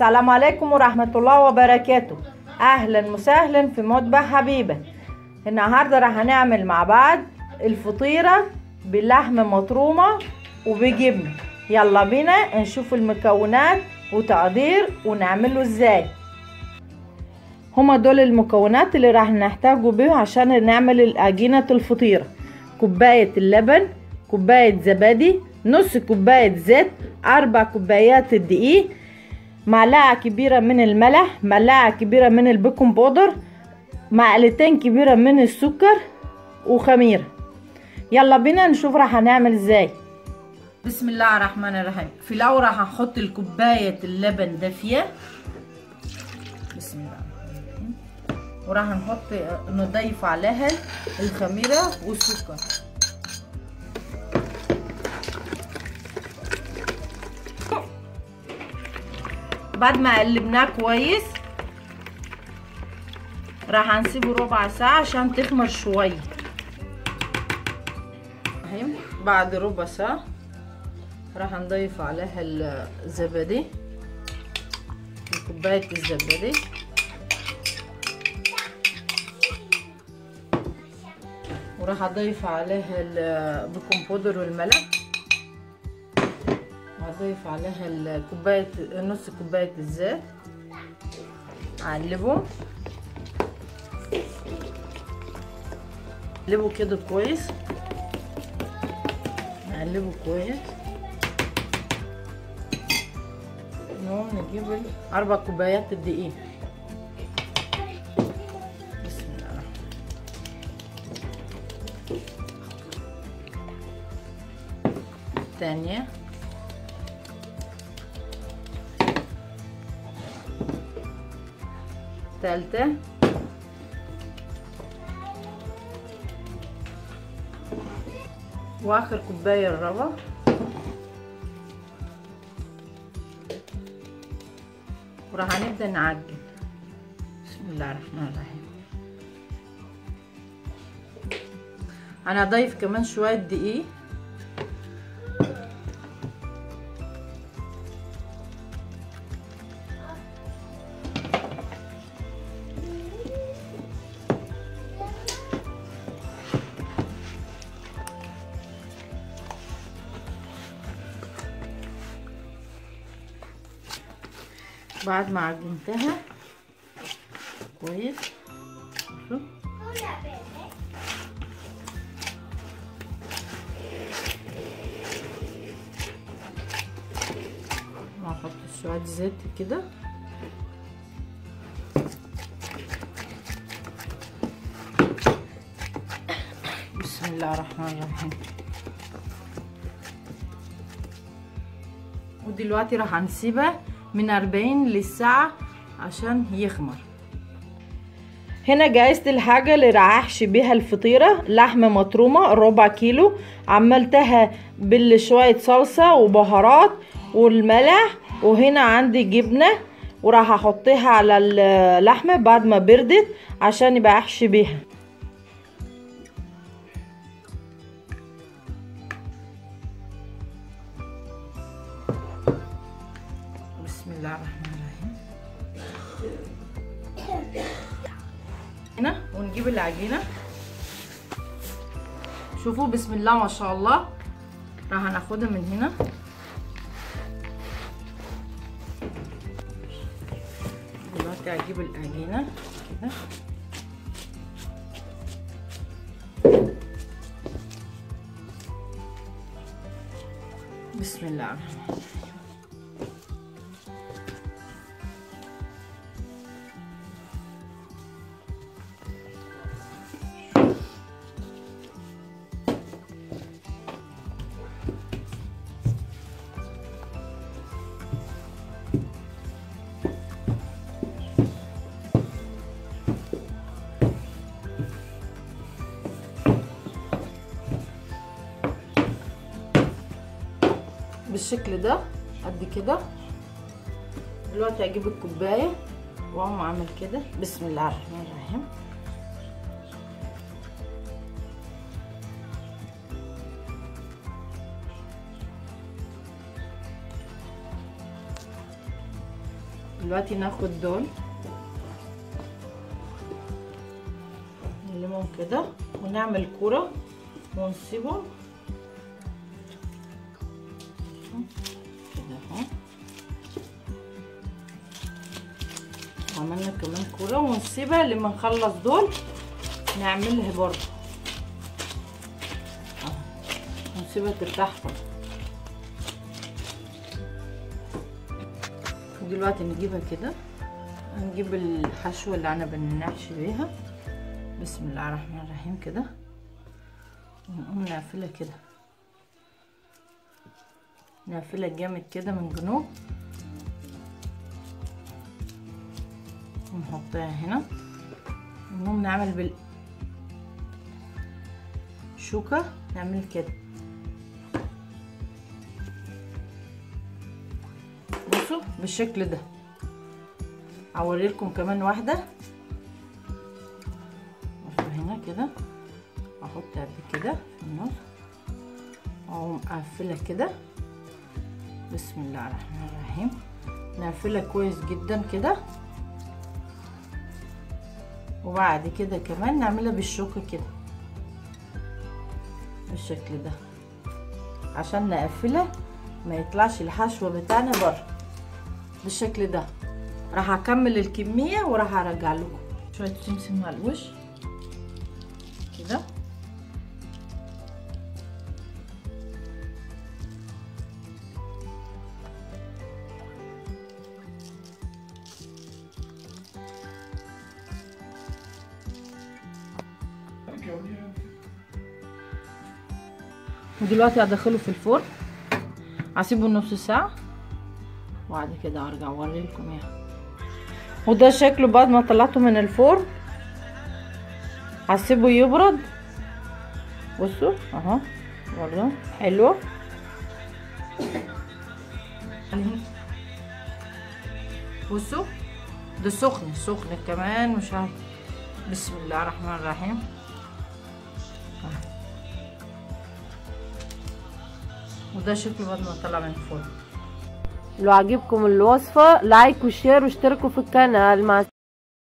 السلام عليكم ورحمة الله وبركاته أهلا وسهلا في مطبخ حبيبة النهاردة راح هنعمل مع بعض الفطيرة بلحمة مطرومة وبجبنة يلا بينا نشوف المكونات وتقدير ونعمله ازاي هما دول المكونات اللي راح نحتاجه بيه عشان نعمل عجينة الفطيرة كوباية اللبن كوباية زبادي نص كوباية زيت أربع كوبايات الدقيق معلقة كبيرة من الملح معلقة كبيرة من البيكنج باودر معلقتين كبيرة من السكر وخميرة يلا بينا نشوف راح هنعمل ازاي بسم الله الرحمن الرحيم في الاول راح احط الكوباية اللبن دافية بسم الله الرحمن الرحيم وراح نحط نضيف عليها الخميرة والسكر بعد ما قلبناه كويس راح هنسيبه ربع ساعة عشان تخمر شوية اهي بعد ربع ساعة راح نضيف عليها الزبادي كوباية الزبادي وراح اضيف عليها البيكنج باودر والملح وهضيف عليها الكوباية نص كوباية الزيت اقلبه اقلبه كده كويس نقلبه كويس نجيب اربع كوبايات الدقيق بسم الله الرحمن الثانيه الثالثة واخر كوباية الربع وراح هنبدأ نعجن بسم الله الرحمن الرحيم انا اضيف كمان شوية دقيق بعد ما عجنتها كويس هحط شوية زيت كده بسم الله الرحمن الرحيم ودلوقتي راح هنسيبها من 40 للساعة عشان يخمر هنا جهزت الحاجة اللي راح احشي بيها الفطيرة لحمة مطرومة ربع كيلو عملتها بالشوية صلصة وبهارات والملح وهنا عندي جبنة وراح احطها على اللحمة بعد ما بردت عشان يبقى احشي بيها بسم الله الرحمن الرحيم هنا ونجيب العجينة شوفوا بسم الله ما شاء الله راح هناخدها من هنا دلوقتي هجيب العجينة كده بسم الله الرحمن الرحيم بالشكل ده قد كده دلوقتي هجيب الكوبايه واقوم اعمل كده بسم الله الرحمن الرحيم دلوقتي ناخد دول نلمهم كده ونعمل كرة ونسيبهم كده اهو عملنا كمان كرة ونسيبها لما نخلص دول نعملها برضه اهو ونسيبها ترتاح برضه دلوقتي نجيبها كده هنجيب الحشوة اللي انا بنحشي بيها بسم الله الرحمن الرحيم كده ونقوم نقفلها كده نقفلها جامد كده من جنوب ونحطها هنا ونقوم نعمل بال شوكة نعمل كده بصوا بالشكل ده اوريلكم كمان واحدة بصوا هنا كده احط قد كده في النص واقوم اقفلها كده بسم الله الرحمن الرحيم نقفلها كويس جدا كده وبعد كده كمان نعملها بالشوكة كده بالشكل ده عشان نقفلها ما يطلعش الحشو بتاعنا بره بالشكل ده راح اكمل الكميه وراح ارجع لكم شويه سمسم على الوش كده ودلوقتي هدخله في الفرن هسيبه نص ساعه وبعد كده ارجع اوريلكم اياها وده شكله بعد ما طلعته من الفرن هسيبه يبرد بصوا اهو برضه حلوه بصوا ده سخن سخن كمان مش عارف بسم الله الرحمن الرحيم وده شكله بعد ما طلع من الفرن لو عجبكم الوصفة لايك وشير واشتركوا في القناة مع